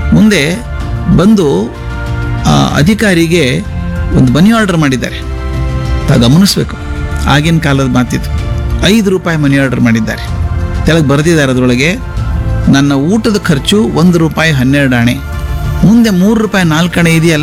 ಮುಂದೆ ಬಂದು ಆ ಅಧಿಕಾರಿಗೆ ಒಂದು ಮನಿ ಆರ್ಡರ್ ಮಾಡಿದ್ದಾರೆ ತಾ ಗಮನಿಸ್ಬೇಕು ಆಗಿನ ಕಾಲದ ಮಾತಿತ್ತು ಐದು ರೂಪಾಯಿ ಮನಿ ಆರ್ಡರ್ ಮಾಡಿದ್ದಾರೆ ಕೆಳಗೆ ಬರೆದಿದ್ದಾರೆ ಅದರೊಳಗೆ ನನ್ನ ಊಟದ ಖರ್ಚು ಒಂದು ರೂಪಾಯಿ ಹನ್ನೆರಡು ಆಣೆ ಮುಂದೆ ಮೂರು ರೂಪಾಯಿ ನಾಲ್ಕು ಆಣೆ ಇದೆಯಲ್ಲ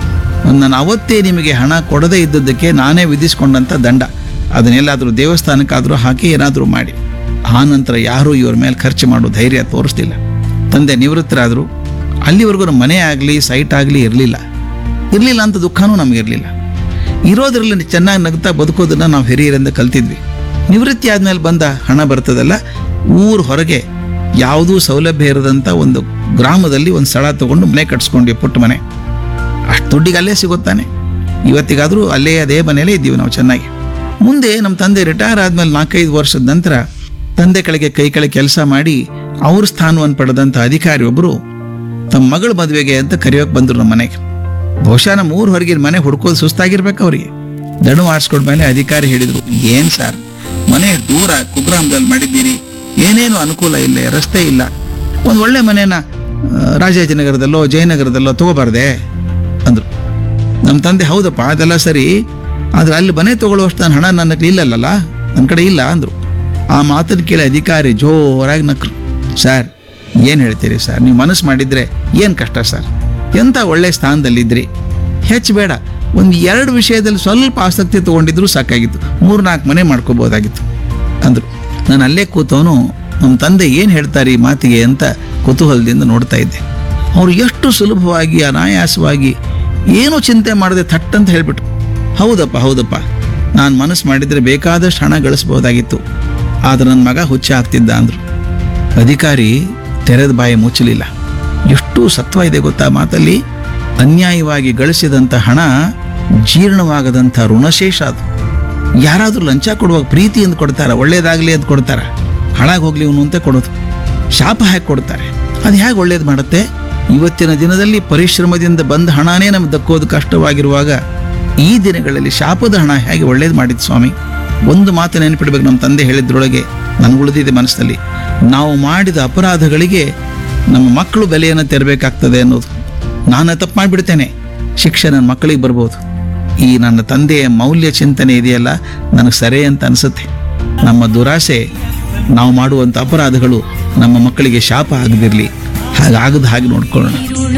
ನಾನು ಅವತ್ತೇ ನಿಮಗೆ ಹಣ ಕೊಡದೇ ಇದ್ದದ್ದಕ್ಕೆ ನಾನೇ ವಿಧಿಸ್ಕೊಂಡಂಥ ದಂಡ ಅದನ್ನೆಲ್ಲಾದರೂ ದೇವಸ್ಥಾನಕ್ಕಾದರೂ ಹಾಕಿ ಏನಾದರೂ ಮಾಡಿ ಆ ನಂತರ ಯಾರೂ ಇವ್ರ ಮೇಲೆ ಖರ್ಚು ಮಾಡೋ ಧೈರ್ಯ ತೋರಿಸ್ಲಿಲ್ಲ ತಂದೆ ನಿವೃತ್ತರಾದರು ಅಲ್ಲಿವರೆಗೂ ನಮ್ಮ ಮನೆ ಆಗಲಿ ಸೈಟ್ ಆಗಲಿ ಇರಲಿಲ್ಲ ಇರಲಿಲ್ಲ ಅಂತ ದುಃಖನೂ ನಮಗಿರಲಿಲ್ಲ ಇರೋದ್ರಲ್ಲಿ ಚೆನ್ನಾಗಿ ನಗ್ತಾ ಬದುಕೋದನ್ನ ನಾವು ಹಿರಿಯರಿಂದ ಕಲ್ತಿದ್ವಿ ನಿವೃತ್ತಿ ಆದ್ಮೇಲೆ ಬಂದ ಹಣ ಬರ್ತದಲ್ಲ ಊರ್ ಹೊರಗೆ ಯಾವುದೂ ಸೌಲಭ್ಯ ಇರದಂಥ ಒಂದು ಗ್ರಾಮದಲ್ಲಿ ಒಂದು ಸ್ಥಳ ತಗೊಂಡು ಮನೆ ಕಟ್ಸ್ಕೊಂಡ್ವಿ ಪುಟ್ಟ ಮನೆ ಅಷ್ಟು ದುಡ್ಡಿಗೆ ಅಲ್ಲೇ ಸಿಗುತ್ತಾನೆ ಇವತ್ತಿಗಾದರೂ ಅಲ್ಲೇ ಅದೇ ಮನೆಯಲ್ಲೇ ಇದ್ದೀವಿ ನಾವು ಚೆನ್ನಾಗಿ ಮುಂದೆ ನಮ್ಮ ತಂದೆ ರಿಟೈರ್ ಆದ್ಮೇಲೆ ನಾಲ್ಕೈದು ವರ್ಷದ ನಂತರ ತಂದೆ ಕೆಳಗೆ ಕೈ ಕೆಳಗೆ ಕೆಲಸ ಮಾಡಿ ಅವ್ರ ಸ್ಥಾನವನ್ನು ಪಡೆದಂಥ ಅಧಿಕಾರಿ ಒಬ್ಬರು ತಮ್ಮ ಮಗಳ ಮದುವೆಗೆ ಅಂತ ಕರೆಯೋಕೆ ಬಂದರು ನಮ್ಮ ಮನೆಗೆ ಬಹುಶಃ ನಮ್ಮ ಊರ್ ಹೊರಗಿನ ಮನೆ ಹುಡ್ಕೋದು ಸುಸ್ತಾಗಿರ್ಬೇಕು ಅವರಿಗೆ ದಣು ಆರಿಸ್ಕೊಂಡ್ಮೇಲೆ ಅಧಿಕಾರಿ ಹೇಳಿದ್ರು ಏನ್ ಸರ್ ಮನೆ ದೂರ ಕುಗ್ರಾಮದಲ್ಲಿ ಮಾಡಿದ್ದೀರಿ ಏನೇನು ಅನುಕೂಲ ಇಲ್ಲ ರಸ್ತೆ ಇಲ್ಲ ಒಂದು ಒಳ್ಳೆ ಮನೆನ ಆ, ರಾಜಾಜಿನಗರದಲ್ಲೋ ಜಯನಗರದಲ್ಲೋ ತಗೋಬಾರ್ದೆ ಅಂದ್ರು ನಮ್ಮ ತಂದೆ ಹೌದಪ್ಪ ಅದೆಲ್ಲ ಸರಿ ಆದ್ರೆ ಅಲ್ಲಿ ಮನೆ ತಗೊಳ್ಳುವಷ್ಟು ನನ್ನ ಹಣ ನನ್ನ ಹತ್ರ ಇಲ್ಲಲ್ಲ ನನ್ನ ಕಡೆ ಇಲ್ಲ ಅಂದ್ರು ಆ ಮಾತನ್ನು ಕೇಳಿ ಅಧಿಕಾರಿ ಜೋರಾಗಿ ನಕ್ರು ಸರ್ ಏನು ಹೇಳ್ತೀರಿ ಸರ್ ನೀವು ಮನಸ್ಸು ಮಾಡಿದ್ರೆ ಏನು ಕಷ್ಟ ಸರ್ ಎಂಥ ಒಳ್ಳೆ ಸ್ಥಾನದಲ್ಲಿದ್ರಿ ಹೆಚ್ಚು ಬೇಡ ಒಂದು ಎರಡು ವಿಷಯದಲ್ಲಿ ಸ್ವಲ್ಪ ಆಸಕ್ತಿ ತಗೊಂಡಿದ್ರು ಸಾಕಾಗಿತ್ತು ಮೂರ್ನಾಲ್ಕು ಮನೆ ಮಾಡ್ಕೋಬೋದಾಗಿತ್ತು ಅಂದರು ನಾನು ಅಲ್ಲೇ ಕೂತವನು ನಮ್ಮ ತಂದೆ ಏನು ಹೇಳ್ತಾರೆ ಈ ಮಾತಿಗೆ ಅಂತ ಕುತೂಹಲದಿಂದ ನೋಡ್ತಾ ಇದ್ದೆ ಅವರು ಎಷ್ಟು ಸುಲಭವಾಗಿ ಅನಾಯಾಸವಾಗಿ ಏನೂ ಚಿಂತೆ ಮಾಡದೆ ಥಟ್ ಅಂತ ಹೇಳ್ಬಿಟ್ರು ಹೌದಪ್ಪ ಹೌದಪ್ಪ ನಾನು ಮನಸ್ಸು ಮಾಡಿದರೆ ಬೇಕಾದಷ್ಟು ಹಣ ಗಳಿಸ್ಬೋದಾಗಿತ್ತು ಆದ್ರೆ ನನ್ನ ಮಗ ಹುಚ್ಚ ಆಗ್ತಿದ್ದ ಅಂದರು ಅಧಿಕಾರಿ ತೆರೆದ ಬಾಯಿ ಮುಚ್ಚಲಿಲ್ಲ ಎಷ್ಟು ಸತ್ವ ಇದೆ ಗೊತ್ತಾ ಮಾತಲ್ಲಿ ಅನ್ಯಾಯವಾಗಿ ಗಳಿಸಿದಂಥ ಹಣ ಜೀರ್ಣವಾಗದಂಥ ಋಣಶೇಷ ಅದು ಯಾರಾದರೂ ಲಂಚ ಕೊಡುವಾಗ ಪ್ರೀತಿಯಿಂದ ಕೊಡ್ತಾರ ಒಳ್ಳೇದಾಗಲಿ ಅಂತ ಕೊಡ್ತಾರ ಹಾಳಾಗಿ ಹೋಗ್ಲಿ ಇವನು ಅಂತ ಕೊಡೋದು ಶಾಪ ಹಾಕಿ ಕೊಡ್ತಾರೆ ಅದು ಹೇಗೆ ಒಳ್ಳೇದು ಮಾಡುತ್ತೆ ಇವತ್ತಿನ ದಿನದಲ್ಲಿ ಪರಿಶ್ರಮದಿಂದ ಬಂದ ಹಣನೇ ನಮ್ಗೆ ದಕ್ಕೋದು ಕಷ್ಟವಾಗಿರುವಾಗ ಈ ದಿನಗಳಲ್ಲಿ ಶಾಪದ ಹಣ ಹೇಗೆ ಒಳ್ಳೇದು ಮಾಡಿದ್ದು ಸ್ವಾಮಿ ಒಂದು ಮಾತು ನೆನಪಿಡ್ಬೇಕು ನಮ್ಮ ತಂದೆ ಹೇಳಿದ್ರೊಳಗೆ ನನಗುಳಿದಿದೆ ಮನಸ್ಸಲ್ಲಿ ನಾವು ಮಾಡಿದ ಅಪರಾಧಗಳಿಗೆ ನಮ್ಮ ಮಕ್ಕಳು ಬೆಲೆಯನ್ನು ತೆರಬೇಕಾಗ್ತದೆ ಅನ್ನೋದು ನಾನು ತಪ್ಪು ಮಾಡಿಬಿಡ್ತೇನೆ ಶಿಕ್ಷೆ ನನ್ನ ಮಕ್ಕಳಿಗೆ ಬರ್ಬೋದು ಈ ನನ್ನ ತಂದೆಯ ಮೌಲ್ಯ ಚಿಂತನೆ ಇದೆಯಲ್ಲ ನನಗೆ ಸರಿ ಅಂತ ಅನಿಸುತ್ತೆ ನಮ್ಮ ದುರಾಸೆ ನಾವು ಮಾಡುವಂಥ ಅಪರಾಧಗಳು ನಮ್ಮ ಮಕ್ಕಳಿಗೆ ಶಾಪ ಆಗದಿರಲಿ ಹಾಗಾಗದ ಹಾಗೆ ನೋಡ್ಕೊಳ್ಳೋಣ